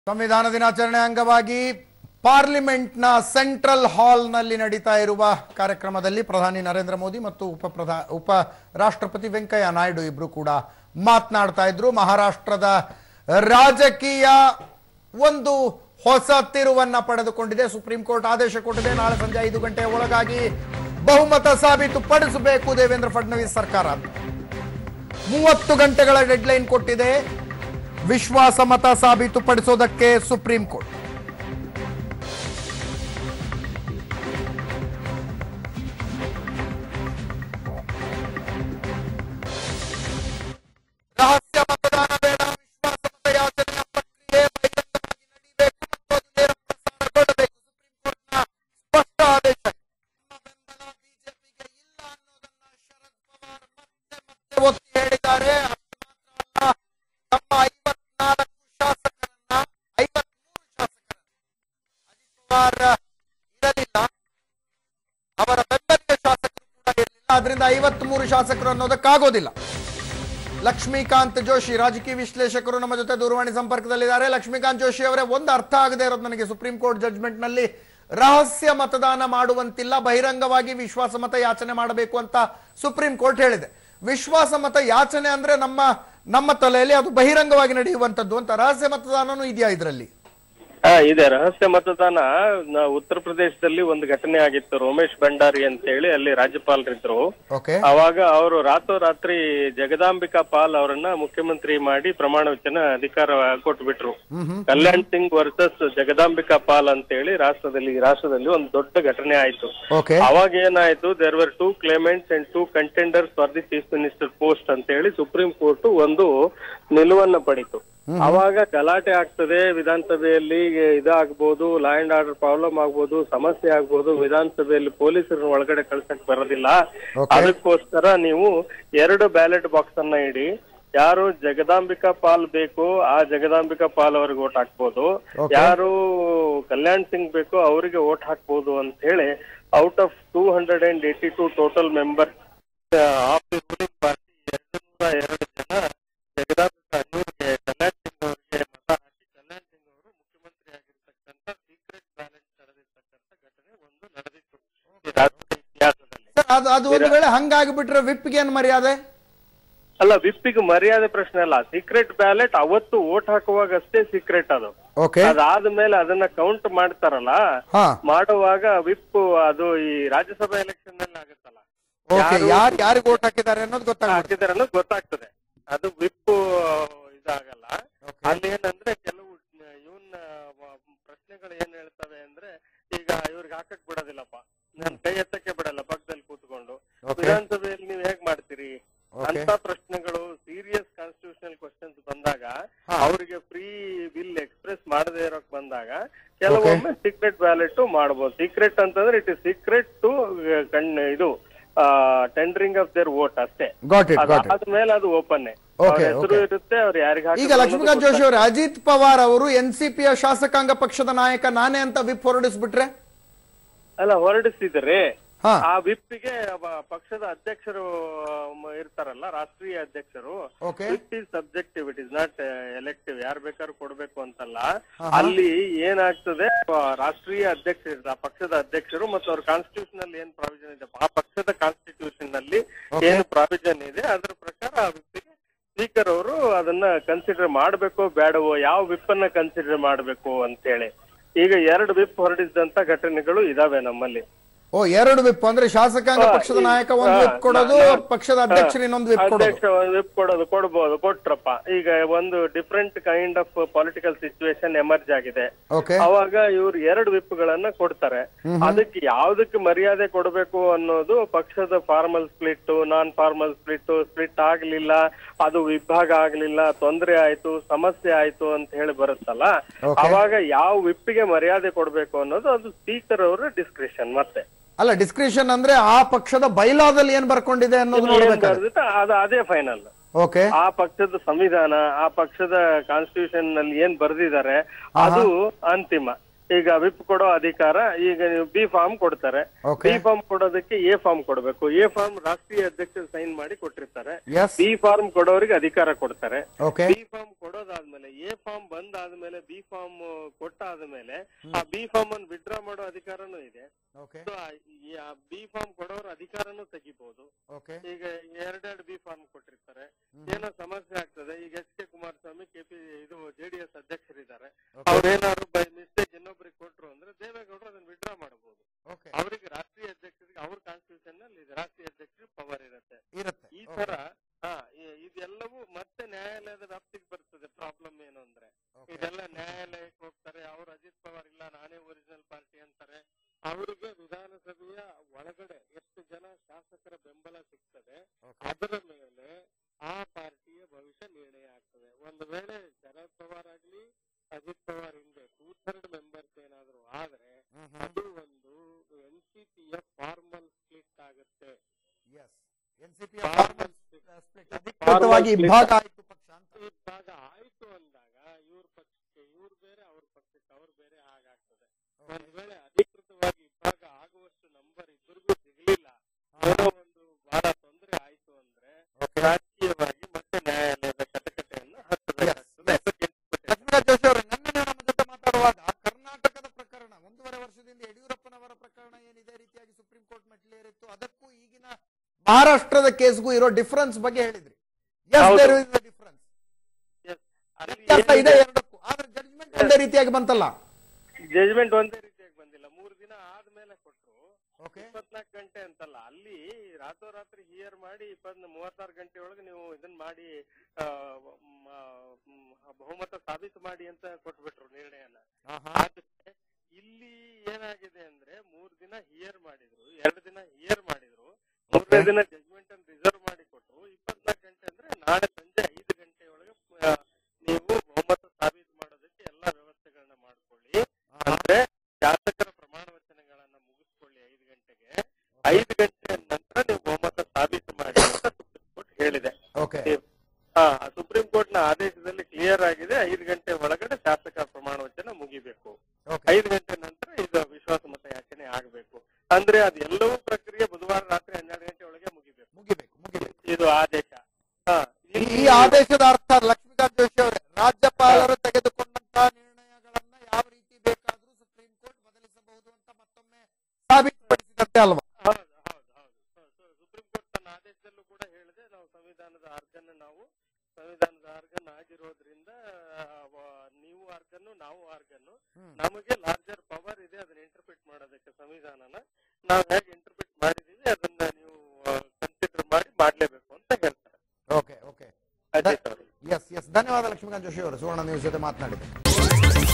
ಸಂವಿಧಾನ ದಿನಾಚರಣೆ ಅಂಗವಾಗಿ ಪಾರ್ಲಿಮೆಂಟ್ನ ಸೆಂಟ್ರಲ್ ಹಾಲ್ನಲ್ಲಿ ನಡೀತಾ ಇರುವ ಕಾರ್ಯಕ್ರಮದಲ್ಲಿ ಪ್ರಧಾನಿ ನರೇಂದ್ರ ಮೋದಿ ಮತ್ತು ಉಪ ಪ್ರಧಾ ಉಪ ರಾಷ್ಟ್ರಪತಿ ವೆಂಕಯ್ಯ ನಾಯ್ಡು ಇಬ್ರು ಕೂಡ ಮಾತನಾಡ್ತಾ ಇದ್ರು ಮಹಾರಾಷ್ಟ್ರದ ರಾಜಕೀಯ ಒಂದು ಹೊಸ ತಿರುವನ್ನ ಪಡೆದುಕೊಂಡಿದೆ ಸುಪ್ರೀಂ ಕೋರ್ಟ್ ಆದೇಶ ಕೊಟ್ಟಿದೆ ನಾಳೆ ಸಂಜೆ ಐದು ಗಂಟೆಯ ಒಳಗಾಗಿ ಬಹುಮತ ಸಾಬೀತು ಪಡಿಸಬೇಕು ದೇವೇಂದ್ರ ಫಡ್ನವೀಸ್ ಸರ್ಕಾರ ಅಂತ ಮೂವತ್ತು ಗಂಟೆಗಳ ಡೆಡ್ಲೈನ್ ಕೊಟ್ಟಿದೆ ವಿಶ್ವಾಸ ಮತ ಸಾಬೀತುಪಡಿಸೋದಕ್ಕೆ ಸುಪ್ರೀಂ ಕೋರ್ಟ್ ರಹಸ್ಯ ಮತದಾನ ಬೇಡ ವಿಶ್ವಾಸ ಮತ ಯಾಚನೆಯ ಪ್ರಕ್ರಿಯೆ ಬಹಿರಂಗವಾಗಿ ನಡೀಬೇಕು ಮತ್ತು ಅದು ನೇರ ಪ್ರಸಾರಗೊಳ್ಳಬೇಕು ಸುಪ್ರೀಂ ಕೋರ್ಟ್ನ ಸ್ಪಷ್ಟ ಆದೇಶ ನಮ್ಮ ಬೆಂಬಲ ಬಿಜೆಪಿಗೆ ಇಲ್ಲ ಅನ್ನೋದನ್ನ ಶರದ್ ಪವಾರ್ ಮತ್ತೆ ಮತ್ತೆ ಒತ್ತಿ ಹೇಳಿದ್ದಾರೆ ಅಷ್ಟು ಮಾತ್ರ ಅಲ್ಲ, ತಮ್ಮ ಐವತ್ನಾಲ್ಕು ಶಾಸಕರನ್ನ ಐವತ್ಮೂರು ಶಾಸಕರನ್ನ ಅಜಿತ್ ಪವಾರ್ ಇರಲಿಲ್ಲ ಅವರ ಬೆಂಬಲಿಗ ಶಾಸಕರು ಕೂಡ ಇರಲಿಲ್ಲ ಅದರಿಂದ ಐವತ್ಮೂರು ಶಾಸಕರು ಅನ್ನೋದಕ್ಕಾಗೋದಿಲ್ಲ ಲಕ್ಷ್ಮೀಕಾಂತ್ ಜೋಶಿ ರಾಜಕೀಯ ವಿಶ್ಲೇಷಕರು ನಮ್ಮ ಜೊತೆ ದೂರವಾಣಿ ಸಂಪರ್ಕದಲ್ಲಿದ್ದಾರೆ ಲಕ್ಷ್ಮೀಕಾಂತ್ ಜೋಶಿ ಅವರೇ ಒಂದು ಅರ್ಥ ಆಗದೆ ಇರೋದು ನನಗೆ ಸುಪ್ರೀಂ ಕೋರ್ಟ್ ಜಡ್ಜ್ಮೆಂಟ್ ನಲ್ಲಿ ರಹಸ್ಯ ಮತದಾನ ಮಾಡುವಂತಿಲ್ಲ ಬಹಿರಂಗವಾಗಿ ವಿಶ್ವಾಸ ಮತ ಯಾಚನೆ ಮಾಡಬೇಕು ಅಂತ ಸುಪ್ರೀಂ ಕೋರ್ಟ್ ಹೇಳಿದೆ ವಿಶ್ವಾಸ ಮತ ಯಾಚನೆ ಅಂದ್ರೆ ನಮ್ಮ ನಮ್ಮ ತಲೆಯಲ್ಲಿ ಅದು ಬಹಿರಂಗವಾಗಿ ನಡೆಯುವಂತದ್ದು ಅಂತ ರಹಸ್ಯ ಮತದಾನನೂ ಇದೆಯಾ ಇದರಲ್ಲಿ ಹಾ ಇದೆ ರಹಸ್ಯ ಮತದಾನ ನ- ಉತ್ತರ ಪ್ರದೇಶದಲ್ಲಿ ಒಂದು ಘಟನೆ ಆಗಿತ್ತು ರೋಮೇಶ್ ಭಂಡಾರಿ ಅಂತ ಹೇಳಿ ಅಲ್ಲಿ ರಾಜ್ಯಪಾಲರಿದ್ರು ಓಕೆ ಅವಾಗ ಅವರು ರಾತ್ರೋರಾತ್ರಿ ಜಗದಾಂಬಿಕಾ ಪಾಲ್ ಅವರನ್ನ ಮುಖ್ಯಮಂತ್ರಿ ಮಾಡಿ ಪ್ರಮಾಣ ವಚನ ಅಧಿಕಾರ ಕೊಟ್ಬಿಟ್ರು ಕಲ್ಯಾಣ್ ಸಿಂಗ್ ವರ್ಸಸ್ ಜಗದಾಂಬಿಕಾ ಪಾಲ್ ಅಂತ ಹೇಳಿ ರಾಷ್ಟ್ರದಲ್ಲಿ ರಾಷ್ಟ್ರದಲ್ಲಿ ಒಂದು ದೊಡ್ಡ ಘಟನೆ ಆಯ್ತು ಓಕೆ ಅವಾಗ ಏನಾಯ್ತು there were two claimants and two contenders for the chief minister post ಅಂತ ಹೇಳಿ ಸುಪ್ರೀಂ ಕೋರ್ಟ್ ಒಂದು ನಿಲುವನ್ನ ಪಡಿತು ಅವಾಗ ಗಲಾಟೆ ಆಗ್ತದೆ ವಿಧಾನಸಭೆಯಲ್ಲಿ ಇದಾಗ್ಬೋದು ಲಾ ಅಂಡ್ ಆರ್ಡರ್ ಪ್ರಾಬ್ಲಮ್ ಆಗ್ಬೋದು ಸಮಸ್ಯೆ ಆಗ್ಬೋದು ವಿಧಾನಸಭೆಯಲ್ಲಿ ಪೊಲೀಸರನ್ನ ಒಳಗಡೆ ಕಳ್ಸಕ್ ಬರೋದಿಲ್ಲ Okay. ಅದಕ್ಕೋಸ್ಕರ ನೀವು ಎರಡು ಬ್ಯಾಲೆಟ್ ಬಾಕ್ಸ್ ಅನ್ನ ಇಡಿ ಯಾರು ಜಗದಾಂಬಿಕಾ ಪಾಲ್ ಬೇಕು ಆ ಜಗದಾಂಬಿಕಾ ಪಾಲ್ ಅವ್ರಿಗೆ ಓಟ್ ಹಾಕ್ಬೋದು Okay. ಯಾರು ಕಲ್ಯಾಣ್ ಸಿಂಗ್ ಬೇಕು ಅವರಿಗೆ ಓಟ್ ಹಾಕ್ಬೋದು ಅಂತ ಹೇಳಿ out of two hundred and eighty two total member of the ruling party ಎರಡು ನೂರ ಎರಡು ಜನ ಜಗದಾಂಬಿಕಾ ಇವ್ರಿಗೆ ಕಲ್ಯಾಣ್ ಸಿಂಗ್ ಅವರಿಗೆ ಮತ ಹಾಕಿ ಕಲ್ಯಾಣ್ ಸಿಂಗ್ ಅವರು ಮುಖ್ಯಮಂತ್ರಿ ಆಗಿರ್ತಕ್ಕಂಥ ಸೀಕ್ರೆಟ್ ಬ್ಯಾಲೆನ್ಸ್ ನಡೆದಿರ್ತಕ್ಕಂಥ ಘಟನೆ ಒಂದು ನಡೆದಿತ್ತು ಈ ರಾಷ್ಟ್ರದ ಇತಿಹಾಸದಲ್ಲಿ ಸರ್ ಅದು ಅದು ಒಂದು ವೇಳೆ ಹಂಗಾಗ್ಬಿಟ್ರೆ ವಿಪ್ಗೆ ಏನ್ ಮರ್ಯಾದೆ ಅಲ್ಲ ವಿಪ್ಪಿಗೆ ಮರ್ಯಾದೆ ಪ್ರಶ್ನೆ ಅಲ್ಲ ಸೀಕ್ರೆಟ್ ಬ್ಯಾಲೆಟ್ ಅವತ್ತು ಓಟ್ ಹಾಕುವಾಗ ಅಷ್ಟೇ ಸೀಕ್ರೆಟ್ ಅದು ಓಕೆ ಅದಾದ್ಮೇಲೆ ಅದನ್ನ ಕೌಂಟ್ ಮಾಡ್ತಾರಲ್ಲ ಹಾ ಮಾಡುವಾಗ ವಿಪ್ ಅದು ಈ ರಾಜ್ಯಸಭಾ ಎಲೆಕ್ಷನ್ ನಲ್ಲಿ ಆಗುತ್ತಲ್ಲ ಓಕೆ ಯಾರು ಯಾರಿಗೆ ಓಟ್ ಹಾಕಿದ್ದಾರೆ ಅನ್ನೋದು ಗೊತ್ತಾಗುತ್ತೆ ಹಾಕಿದಾರೆ ಅನ್ನೋದು ಗೊತ್ತಾಗ್ತದೆ ಅದು ವಿಪ್ ಇದಾಗಲ್ಲ ಅಲ್ಲಿ ಏನಂದ್ರೆ ಕೆಲವು ಇವನ್ ಪ್ರಶ್ನೆಗಳು ಏನ್ ಹೇಳ್ತವೆ ಅಂದ್ರೆ ಈಗ ಇವ್ರಿಗೆ ಹಾಕಕ್ ಬಿಡೋದಿಲ್ಲಪ್ಪ ನನ್ ಕೈ ಎತ್ತಕ್ಕೆ ಬಿಡಲ್ಲ ಪಕ್ಕದಲ್ಲಿ ಕೂತ್ಕೊಂಡು Okay. ವಿಧಾನಸಭೆಯಲ್ಲಿ ನೀವ್ ಹೇಗ್ ಮಾಡ್ತೀರಿ Okay. ಅಂತ ಪ್ರಶ್ನೆಗಳು ಸೀರಿಯಸ್ ಕಾನ್ಸ್ಟಿಟ್ಯೂಷನಲ್ ಕ್ವಶನ್ಸ್ ಬಂದಾಗ ಹಾ. ಅವರಿಗೆ ಫ್ರೀ ವಿಲ್ ಎಕ್ಸ್ಪ್ರೆಸ್ ಮಾಡದೇ ಇರೋಕ್ ಬಂದಾಗ ಕೆಲವೊಮ್ಮೆ ಸೀಕ್ರೆಟ್ ಬ್ಯಾಲೆಟ್ ಮಾಡಬಹುದು ಸೀಕ್ರೆಟ್ ಅಂತಂದ್ರೆ ಇಟ್ ಇಸ್ ಸೀಕ್ರೆಟ್ ಟು ಕಣ್ ಇದು ಟೆಂಡರಿಂಗ್ ಆಫ್ ದೇರ್ ವೋಟ್ ಅಷ್ಟೇ ಗಾಟ್ ಇಟ್ ಗಾಟ್ ಇಟ್ ಅದಾದ್ಮೇಲೆ ಅದು ಓಪನ್ Okay, ಹೆಸರು okay. ಇರುತ್ತೆ ಅವ್ರು ಯಾರಿಗೆ ಈಗ ಲಕ್ಷ್ಮೀಕಾಂತ್ ಜೋಶಿ ಅವರು ಅಜಿತ್ ಪವಾರ್ ಅವರು ಎನ್ ಸಿ ಪಿಯ ಶಾಸಕಾಂಗ ಪಕ್ಷದ ನಾಯಕ ನಾನೇ ಅಂತ ವಿಪ್ ಹೊರಡಿಸ್ಬಿಟ್ರೆ ಅಲ್ಲ ಹೊರಡಿಸಿದರೆ ಹಾ ಆ ವಿಪ್ಪಿಗೆ ಪಕ್ಷದ ಅಧ್ಯಕ್ಷರು ಮ, ಇರ್ತಾರಲ್ಲ ರಾಷ್ಟ್ರೀಯ ಅಧ್ಯಕ್ಷರು okay whip is subjective it is not elective ಯಾರು ಬೇಕಾದ್ರೂ ಕೊಡ್ಬೇಕು ಅಂತಲ್ಲ ಅಲ್ಲಿ ಏನಾಗ್ತದೆ ಆ, ರಾಷ್ಟ್ರೀಯ ಅಧ್ಯಕ್ಷ ಇರ್ತಾರೆ ಆ ಪಕ್ಷದ ಅಧ್ಯಕ್ಷರು ಮತ್ತು ಅವ್ರ ಕಾನ್ಸ್ಟಿಟ್ಯೂಷನ್ ಅಲ್ಲಿ ಏನ್ ಪ್ರಾವಿಷನ್ ಇದೆ ಆ ಪಕ್ಷದ ಕಾನ್ಸ್ಟಿಟ್ಯೂಷನ್ ನಲ್ಲಿ ಏನು ಪ್ರಾವಿಷನ್ ಇದೆ ಅದ್ರ ಪ್ರಕಾರ ಆ ವಿಪ್ಪಿಗೆ ಸ್ಪೀಕರ್ ಅವರು ಅದನ್ನ ಕನ್ಸಿಡರ್ ಮಾಡಬೇಕೋ ಬೇಡವೋ ಯಾವ ವಿಪ್ ಅನ್ನ ಕನ್ಸಿಡರ್ ಮಾಡಬೇಕು ಅಂತ ಹೇಳಿ ಈಗ ಎರಡು ವಿಪ್ ಹೊರಡಿಸಿದಂತ ಘಟನೆಗಳು ಇದಾವೆ ನಮ್ಮಲ್ಲಿ ಓ ಎರಡು ವಿಪ್ ಅಂದ್ರೆ ಶಾಸಕಾಂಗ ಹಾ, ಪಕ್ಷದ ಈ- ನಾಯಕ ಒಂದು ಹಾ, ವಿಪ್ ಕೊಡೋದು ನಾ- ನಾ- ಪಕ್ಷದ ಅಧ್ಯಕ್ಷರು ಇನ್ನೊಂದು ವಿಪ್ ಕೊಡೋದು ಅಧ್ಯಕ್ಷ ಒಂದು ವಿಪ್ ಕೊಡೋದು ಕೊಡ್ಬೋದು ಕೊಟ್ರಪ್ಪ ಈಗ ಒಂದು different kind of political situation emerge ಆಗಿದೆ ಓಕೆ ಅವಾಗ ಇವ್ರು ಎರಡು ವಿಪ್ಗಳನ್ನ ಕೊಡ್ತಾರೆ ಅದಕ್ಕೆ ಯಾವ್ದಕ್ಕೆ ಮರ್ಯಾದೆ ಕೊಡಬೇಕು ಅನ್ನೋದು ಪಕ್ಷದ formal split non formal split split ಆಗ್ಲಿಲ್ಲ ಅದು ವಿಭಾಗ ಆಗ್ಲಿಲ್ಲ ತೊಂದರೆ ಆಯ್ತು ಸಮಸ್ಯೆ ಆಯ್ತು ಅಂತ ಹೇಳಿ ಬರುತ್ತಲ್ಲ Okay. ಅವಾಗ ಯಾವ ವಿಪ್ಪಿಗೆ ಮರ್ಯಾದೆ ಕೊಡಬೇಕು ಅನ್ನೋದು ಅದು ಸ್ಪೀಕರ್ ಅವರ ಡಿಸ್ಕ್ರಿಷನ್ ಮತ್ತೆ ಅಲ್ಲ ಡಿಸ್ಕ್ರಿಷನ್ ಅಂದ್ರೆ ಆ ಪಕ್ಷದ ಬೈಲಾದಲ್ಲಿ ಏನ್ ಬರ್ಕೊಂಡಿದೆ ಅನ್ನೋದು ಏನ್ ನೋಡ್ಬೇಕಾದ್ರೆ ಬರ್ದಿತ್ತು ಅದು ಅದೇ ಫೈನಲ್ ಓಕೆ ಆ ಪಕ್ಷದ ಸಂವಿಧಾನ ಆ ಪಕ್ಷದ ಕಾನ್ಸ್ಟಿಟ್ಯೂಷನ್ ನಲ್ಲಿ ಏನ್ ಬರ್ದಿದ್ದಾರೆ ಅದು ಅಂತಿಮ ಈಗ ವಿಪ್ ಕೊಡೋ ಅಧಿಕಾರ ಈಗ ನೀವು ಬಿ ಫಾರ್ಮ್ ಕೊಡ್ತಾರೆ ಓಕೆ ಬಿ ಫಾರ್ಮ್ ಕೊಡೋದಕ್ಕೆ ಎ ಫಾರ್ಮ್ ಕೊಡಬೇಕು ಎ ಫಾರ್ಮ್ ರಾಷ್ಟ್ರೀಯ ಅಧ್ಯಕ್ಷರು ಸೈನ್ ಮಾಡಿ ಕೊಟ್ಟಿರ್ತಾರೆ ಎಸ್ ಬಿ ಫಾರ್ಮ್ ಕೊಡೋರಿಗೆ ಅಧಿಕಾರ ಕೊಡ್ತಾರೆ ಓಕೆ ಬಿ ಫಾರ್ಮ್ ಕೊಡೋದಾದ್ಮೇಲೆ ಎ ಫಾರ್ಮ್ ಬಂದಾದ್ಮೇಲೆ ಬಿ ಫಾರ್ಮ್ ಕೊಟ್ಟಾದ್ಮೇಲೆ ಆ ಬಿ ಫಾರ್ಮ್ ಅನ್ನು ವಿಡ್ರಾ ಮಾಡೋ ಅಧಿಕಾರನೂ ಇದೆ ಓಕೆ So, ಈ ಬಿ ಫಾರ್ಮ್ ಕೊಡೋರ ಅಧಿಕಾರನೂ ತೆಗಿಬಹುದು ಓಕೆ ಈಗ ಎರಡೆರಡು ಬಿ ಫಾರ್ಮ್ ಕೊಟ್ಟಿರ್ತಾರೆ ಏನೋ ಸಮಸ್ಯೆ ಆಗ್ತದೆ ಈಗ ಎಚ್ ಕೆ ಕುಮಾರಸ್ವಾಮಿ ಕೆಪಿ ಇದು ಜೆಡಿಎಸ್ ಅಧ್ಯಕ್ಷರಿದ್ದಾರೆ ಅವ್ರೇನಾದ್ರು ಬೈ ಮಿಸ್ಟೇಕ್ ಇನ್ನೊಬ್ರಿಗೆ ಕೊಟ್ರು ಅಂದ್ರೆ ದೇವೇಗೌಡರು ಅದನ್ನ ವಿಡ್ರಾ ಮಾಡಬಹುದು ಓಕೆ ಅವರಿಗೆ ರಾಷ್ಟ್ರೀಯ ಅಧ್ಯಕ್ಷರಿಗೆ ಅವ್ರ ಕಾನ್ಸ್ಟಿಟ್ಯೂಷನ್ ನಲ್ಲಿ ಇದೆ. ರಾಷ್ಟ್ರೀಯ ಅಧ್ಯಕ್ಷರಿಗೆ ಪವರ್ ಇರುತ್ತೆ ಇರುತ್ತೆ ಈ ತರ ಹಾ ಇ- ಇದೆಲ್ಲವೂ ಮತ್ತೆ ನ್ಯಾಯಾಲಯದ ವ್ಯಾಪ್ತಿಗೆ ಬರ್ತದೆ ಪ್ರಾಬ್ಲಮ್ ಏನು ಅಂದ್ರೆ Okay. ಇದೆಲ್ಲ ನ್ಯಾಯಾಲಯಕ್ಕೆ ಹೋಗ್ತಾರೆ ಅವ್ರು ಅಜಿತ್ ಪವಾರ್ ಇಲ್ಲ ನಾನೇ ಒರಿಜಿನಲ್ ಪಾರ್ಟಿ ಅಂತಾರೆ ಅವ್ರಿಗೆ ವಿಧಾನಸಭೆಯ ಒಳಗಡೆ ಎಷ್ಟು ಜನ ಶಾಸಕರ ಬೆಂಬಲ ಸಿಗ್ತದೆ Okay. ಅದರ ಮೇಲೆ ಆ ಪಾರ್ಟಿಯ ಭವಿಷ್ಯ ನಿರ್ಣಯ ಆಗ್ತದೆ ಒಂದು ವೇಳೆ ಶರದ್ ಪವಾರ್ ಆಗ್ಲಿ ಅಜಿತ್ ಪವಾರ್ ಹಿಂದೆ ಟೂ ಥರ್ಡ್ ಮೆಂಬರ್ಸ್ ಏನಾದ್ರು ಆದ್ರೆ ಅದು ಒಂದು ಎನ್ ಸಿ ಪಿಯ ಫಾರ್ಮಲ್ ಸ್ಪ್ಲಿಟ್ ಆಗುತ್ತೆ ಎಸ್ ಎನ್ಸಿಪಿ Formal split. ಅಧಿಕೃತವಾಗಿ ಇಬ್ಬಾಗ ಆಯ್ತು ಪಕ್ಷ ಅಂತ ಇವಾಗ ಆಯ್ತು ಅಂದಾಗ ಇವ್ರ ಪಕ್ಷಕ್ಕೆ ಇವ್ರು ಬೇರೆ ಅವ್ರ ಪಕ್ಷಕ್ಕೆ ಅವ್ರು ಬೇರೆ ಹಾಗಾಗ್ತದೆ ಒಂದ್ ವೇಳೆ ಅಧಿಕೃತವಾಗಿ ಇಬ್ಬಾಗ ಆಗುವಷ್ಟು ನಂಬರ್ ಇಬ್ಬರಿಗೂ ಸಿಗ್ಲಿಲ್ಲ ಏನೋ ಒಂದು ಬಹಳ ತೊಂದರೆ ಆಯ್ತು ಅಂದ್ರೆ ರಾಜಕೀಯವಾಗಿ ಮತ್ತೆ ನ್ಯಾಯಾಲಯದ ಕಟಕಟೆಯನ್ನು ಹತ್ತಬೇಕಾಗ್ತದೆ ಅದಕ್ಕೆ ಲಕ್ಷ್ಮೀರಾಜ್ ಜೋಶಿ ಅವರೇ ನನ್ನ ನಮ್ಮ ಜೊತೆ ಮಾತಾಡುವಾಗ ಕರ್ನಾಟಕದ ಪ್ರಕರಣ ಒಂದೂವರೆ ವರ್ಷದಿಂದ ಯಡಿಯೂರಪ್ಪನವರ ಪ್ರಕರಣ ಏನಿದೆ ರೀತಿಯಾಗಿ ಸುಪ್ರೀಂ ಕೋರ್ಟ್ ಮೆಟ್ಲೇರಿತ್ತು ಅದಕ್ಕೂ ಈಗಿನ ಮಹಾರಾಷ್ಟ್ರದ ಕೇಸ್ಗೂ ಇರೋ ಡಿಫರೆನ್ಸ್ ಬಗ್ಗೆ ಹೇಳಿದ್ರಿ ಎಸ್ ಹೌದು. There is difference Yes. ಅಲ್ಲಿ ವ್ಯತ್ಯಾಸ ಇದೆ ಏನಿದೆ- ಎರಡಕ್ಕೂ ಆದ್ರೆ ಜಡ್ಜ್ಮೆಂಟ್ ಒಂದೇ ರೀತಿಯಾಗಿ ಬಂತಲ್ಲ ಜಜ್ಮೆಂಟ್ ಒಂದೇ ರೀತಿಯಾಗಿ ಬಂದಿಲ್ಲ ಮೂರು ದಿನ ಆದ್ಮೇಲೆ ಕೊಟ್ರು ಓಕೆ ಇಪ್ಪತ್ನಾಲ್ಕು ಗಂಟೆ ಅಂತಲ್ಲ ಅಲ್ಲಿ ರಾತ್ರೋರಾತ್ರಿ ಹಿಯರ್ ಮಾಡಿ ಇಪ್ಪತ್ ಮೂವತ್ತಾರು ಗಂಟೆ ಒಳಗೆ ನೀವು ಇದನ್ನ ಮಾಡಿ ಆ, ಮ- ಮ್, ಬಹುಮತ ಸಾಬೀತು ಮಾಡಿ ಅಂತ ಕೊಟ್ಬಿಟ್ರು ನಿರ್ಣಯನ ಆದ್ರೆ ಇಲ್ಲಿ ಏನಾಗಿದೆ ಅಂದ್ರೆ ಮೂರ್ ದಿನ ಹಿಯರ್ ಮಾಡಿದ್ರು ಎರಡು ದಿನ ಹಿಯರ್ ಮಾಡಿದ್ರು ಮೂರನೇ ದಿನ ಜಜ್ಮೆಂಟ್ ಅನ್ನು ರಿಸರ್ವ್ ಮಾಡಿ ಕೊಟ್ರು ಇಪ್ಪತ್ನಾಲ್ಕು ಗಂಟೆ ಅಂದ್ರೆ ನಾಳೆ ಸಂಜೆ ಐದು ಗಂಟೆ ಒಳಗೆ ಆ, ನೀವು ಬಹುಮತ ಸಾಬೀತು ಮಾಡೋದಕ್ಕೆ ಎಲ್ಲಾ ವ್ಯವಸ್ಥೆಗಳನ್ನ ಮಾಡ್ಕೊಳ್ಳಿ ಅಂದ್ರೆ ಶಾಸಕರ ಪ್ರಮಾಣ ವಚನಗಳನ್ನ ಮುಗಿಸ್ಕೊಳ್ಳಿ ಐದು ಗಂಟೆಗೆ ಐದು ಗಂಟೆ ನಂತರ ನೀವು ಬಹುಮತ ಸಾಬೀತು ಮಾಡಿ ಅಂತ ಸುಪ್ರೀಂ ಕೋರ್ಟ್ ಹೇಳಿದೆ ಓಕೆ ಹಾ ಸುಪ್ರೀಂ ಕೋರ್ಟ್ ನ ಆದೇಶದಲ್ಲಿ ಕ್ಲಿಯರ್ ಆಗಿದೆ ಐದು ಗಂಟೆ ಒಳಗಡೆ ಶಾಸಕರ ಪ್ರಮಾಣ ವಚನ ಮುಗಿಬೇಕು ಓಕೆ ಐದು ಗಂಟೆ ನಂತರ ಇದು ವಿಶ್ವಾಸ ಮತ ಯಾಚನೆ ಆಗಬೇಕು ಅಂದ್ರೆ ಅದೆಲ್ಲವೂ ಪ್ರಕ್ರಿಯೆ ಬುಧವಾರ ರಾತ್ರಿ ಹನ್ನೆರಡು ಗಂಟೆ ಒಳಗೆ ಮುಗಿಬೇಕು ಮುಗಿಬೇಕು ಮುಗಿಬೇಕು ಇದು ಆದೇಶ ಹಾ ಈ ಇಲ್ಲಿ ಈ ಆದೇಶದ ಅರ್ಥ ಲಕ್ಷ್ಮೀಕಾಂತ್ ಜೋಶಿ ಅವರೇ ರಾಜ್ಯಪಾಲರು ತೆಗೆದುಕೊಂಡಂತಹ ನಿರ್ಣಯಗಳನ್ನ ಯಾವ ರೀತಿ ಬೇಕಾದ್ರೂ ಸುಪ್ರೀಂ ಕೋರ್ಟ್ ಬದಲಿಸಬಹುದು ಅಂತ ಮತ್ತೊಮ್ಮೆ ಸಾಬೀತುಪಡಿಸಿದಂತೆ ಅಲ್ವಾ ಹೌದು ಹೌದು ಹೌದು ಸೊ- ಸೊ- ಸುಪ್ರೀಂ ಕೋರ್ಟ್ ತನ್ನ ಆದೇಶದಲ್ಲೂ ಕೂಡ ಹೇಳಿದೆ ನಾವು ಸಂವಿಧಾನದ ಆರ್ಗನ್ ನಾವು ಸಂವಿಧಾನದ ಆರ್ಗನ್ ಆಗಿರೋದ್ರಿಂದ ಆ, ವ- ನೀವು ಆರ್ಗನ್ನು ನಾವು ಆರ್ಗನ್ನು ಹ್ಮ್. ನಮಗೆ ಲಾರ್ಜರ್ ಪವರ್ ಇದೆ ಅದನ್ನ ಇಂಟರ್ಪ್ರಿಟ್ ಮಾಡೋದಕ್ಕೆ ಸಂವಿಧಾನನ ನಾವು ಹೇಗೆ ಇಂಟರ್ಪ್ರಿಟ್ ಮಾಡಿದೀವಿ ಅದನ್ನ ನೀವು ಕನ್ಸಿಡರ್ ಮಾಡಿ ಮಾಡ್ಲೇಬೇಕು ಅಂತ ಹೇಳ್ತಾರೆ ಓಕೆ ಓಕೆ ಅಜಿತ್ ಅವರು ಎಸ್ ಎಸ್ ಧನ್ಯವಾದ ಲಕ್ಷ್ಮೀಕಾಂತ್ ಜೋಶಿ ಅವರು ಸುವರ್ಣ ನ್ಯೂಸ್ ಜೊತೆ ಮಾತನಾಡಿದೆ